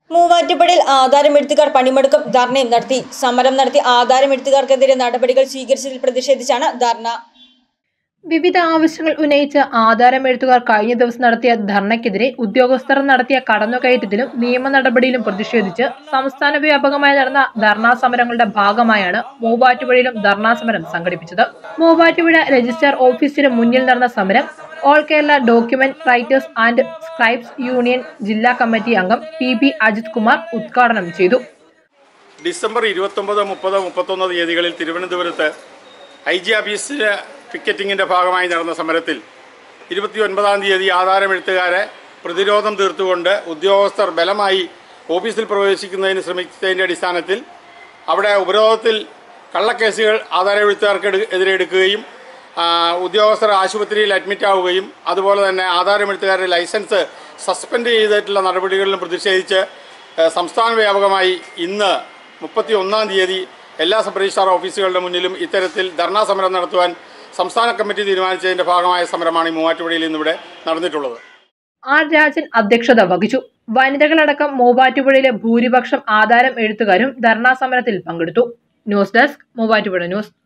മൂവാറ്റുപുഴയിൽ ആധാരമെഴുത്തുകാർ പണിമുടക്കും ധർണയും നടത്തി സമരം നടത്തി ആധാരമെഴുത്തുകാർക്കെതിരെ നടപടികൾ സ്വീകരിച്ചതിൽ പ്രതിഷേധിച്ചാണ് ധർണ വിവിധ ആവശ്യങ്ങൾ ഉന്നയിച്ച് ആധാരം എഴുത്തുകാർ കഴിഞ്ഞ ദിവസം നടത്തിയ ധർണയ്ക്കെതിരെ ഉദ്യോഗസ്ഥർ നടത്തിയ കടന്നുകയറ്റത്തിലും നിയമ നടപടിയിലും പ്രതിഷേധിച്ച് സംസ്ഥാന വ്യാപകമായി നടന്ന ധർണാ സമരങ്ങളുടെ ഭാഗമായാണ് മൂവാറ്റുപുഴയിലും ധർണാ സമരം സംഘടിപ്പിച്ചത് മൂവാറ്റുപുഴ രജിസ്ട്രാർ ഓഫീസിന് മുന്നിൽ നടന്ന സമരം all Kerala document writers and scribes union ജില്ലാ കമ്മിറ്റി അംഗം പി ബി അജിത് കുമാർ ഉദ്ഘാടനം ചെയ്തു ഡിസംബർ ഇരുപത്തൊമ്പത് മുപ്പത് മുപ്പത്തൊന്ന് തീയതികളിൽ തിരുവനന്തപുരത്ത് ഐ ജി ഓഫീസിലെ പിക്കറ്റിങ്ങിൻ്റെ ഭാഗമായി നടന്ന സമരത്തിൽ ഇരുപത്തി ഒൻപതാം തീയതി ആധാരമെഴുത്തുകാരെ പ്രതിരോധം തീർത്തുകൊണ്ട് ഉദ്യോഗസ്ഥർ ബലമായി ഓഫീസിൽ പ്രവേശിക്കുന്നതിന് ശ്രമിച്ചതിൻ്റെ അടിസ്ഥാനത്തിൽ അവിടെ ഉപരോധത്തിൽ കള്ളക്കേസുകൾ ആധാരമെഴുത്തുകാർക്ക് എടു- എതിരെ എടുക്കുകയും ആ, ഉദ്യോഗസ്ഥർ ആശുപത്രിയിൽ അഡ്മിറ്റ് ആവുകയും അതുപോലെ തന്നെ ആധാരമെഴുത്തുകാരുടെ ലൈസൻസ് സസ്പെൻഡ് ചെയ്തിട്ടുള്ള നടപടികളിലും പ്രതിഷേധിച്ച് ഏഹ് സംസ്ഥാന വ്യാപകമായി ഇന്ന് മുപ്പത്തി ഒന്നാം തീയതി എല്ലാ സബ് രജിസ്ട്രാർ ഓഫീസുകളുടെ മുന്നിലും ഇത്തരത്തിൽ ധർണാ സമരം നടത്തുവാൻ സംസ്ഥാന കമ്മിറ്റി തീരുമാനിച്ചതിൻ്റെ ഭാഗമായ സമരമാണ് ഈ മൂവാറ്റുപുഴയിൽ ഇന്നിവിടെ നടന്നിട്ടുള്ളത് ആർ രാജൻ അധ്യക്ഷത വഹിച്ചു വനിതകളടക്കം മൂവാറ്റുപുഴയിലെ ഭൂരിപക്ഷം ആധാരം എഴുത്തുകാരും ധർണാ സമരത്തിൽ പങ്കെടുത്തു ന്യൂസ് ഡെസ്ക് മൂവാറ്റുപുഴ ന്യൂസ്